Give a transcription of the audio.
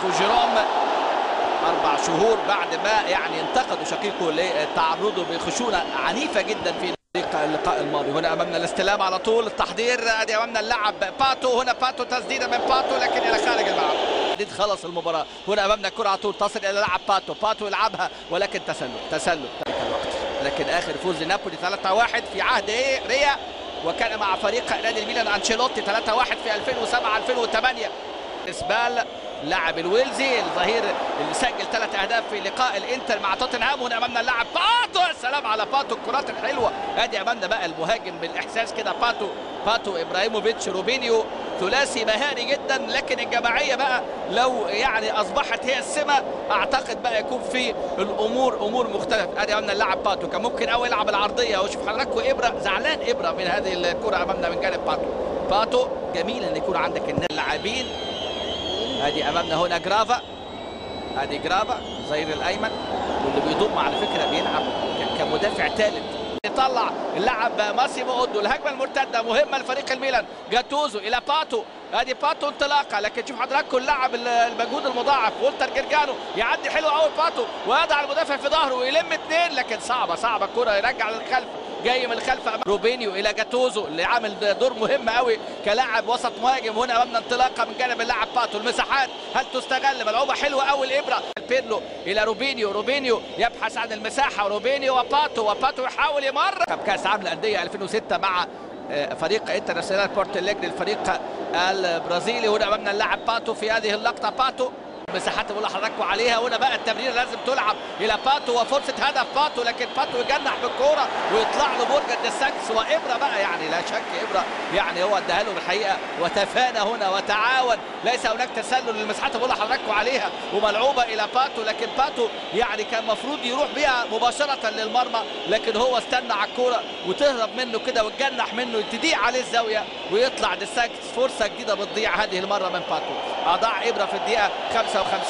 باتريك جيروم اربع شهور بعد ما يعني انتقدوا شقيقه لتعرضه بخشونه عنيفه جدا في اللقاء الماضي هنا امامنا الاستلام على طول التحضير ادي امامنا اللاعب باتو هنا باتو تسديده من باتو لكن الى خارج الملعب تحديد خلص المباراه هنا امامنا الكره على طول تصل الى لاعب باتو باتو يلعبها ولكن تسلل تسلل الوقت لكن اخر فوز لنابولي 3-1 في عهد ايه ريا وكان مع فريق نادي الميلان انشيلوتي 3-1 في 2007 2008 اسبال لاعب الويلزي الظهير اللي سجل ثلاث اهداف في لقاء الانتر مع توتنهام هنا امامنا اللاعب باتو السلام على باتو الكرات الحلوه ادي امامنا بقى المهاجم بالاحساس كده باتو باتو ابراهيموفيتش روبينيو ثلاثي مهاري جدا لكن الجماعيه بقى لو يعني اصبحت هي السمه اعتقد بقى يكون في الامور امور مختلفه ادي امامنا اللاعب باتو كان ممكن قوي يلعب العرضيه وشوف حضراتكم ابره زعلان ابره من هذه الكره امامنا من جانب باتو باتو جميل ان يكون عندك اللاعبين ادي امامنا هنا جرافا ادي جرافا الظهير الايمن واللي بيضم على فكره بيلعب كمدافع ثالث يطلع اللاعب ماسيمو اودو الهجمه المرتده مهمه لفريق الميلان جاتوزو الى باتو ادي باتو انطلاقه لكن شوف حضراتكم اللاعب المجهود المضاعف والتر جرجانو يعدي حلو قوي باتو ويضع المدافع في ظهره ويلم اثنين لكن صعبه صعبه الكره يرجع للخلف جاي من الخلف روبينيو الى جاتوزو اللي عامل دور مهم قوي كلاعب وسط مهاجم هنا امامنا انطلاقه من جانب اللاعب باتو المساحات هل تستغل ملعوبه حلوه قوي الابره بيرلو الى روبينيو روبينيو يبحث عن المساحه روبينيو وباتو وباتو يحاول يمر كاس عالم الانديه 2006 مع فريق انترناسيونال بورتليجري الفريق البرازيلي هنا امامنا اللاعب باتو في هذه اللقطه باتو مساحات بقول لحضراتكم عليها هنا بقى التمرير لازم تلعب الى باتو وفرصه هدف باتو لكن باتو يجنح بالكوره ويطلع له مورجان ديساكس وابره بقى يعني لا شك ابره يعني هو اداها له بالحقيقه وتفانى هنا وتعاون ليس هناك تسلل للمساحات بقول لحضراتكم عليها وملعوبه الى باتو لكن باتو يعني كان المفروض يروح بيها مباشره للمرمى لكن هو استنى على الكوره وتهرب منه كده وتجنح منه تضيع عليه الزاويه ويطلع ديساكس فرصه جديده بتضيع هذه المره من باتو اضاع ابره في الدقيقه 55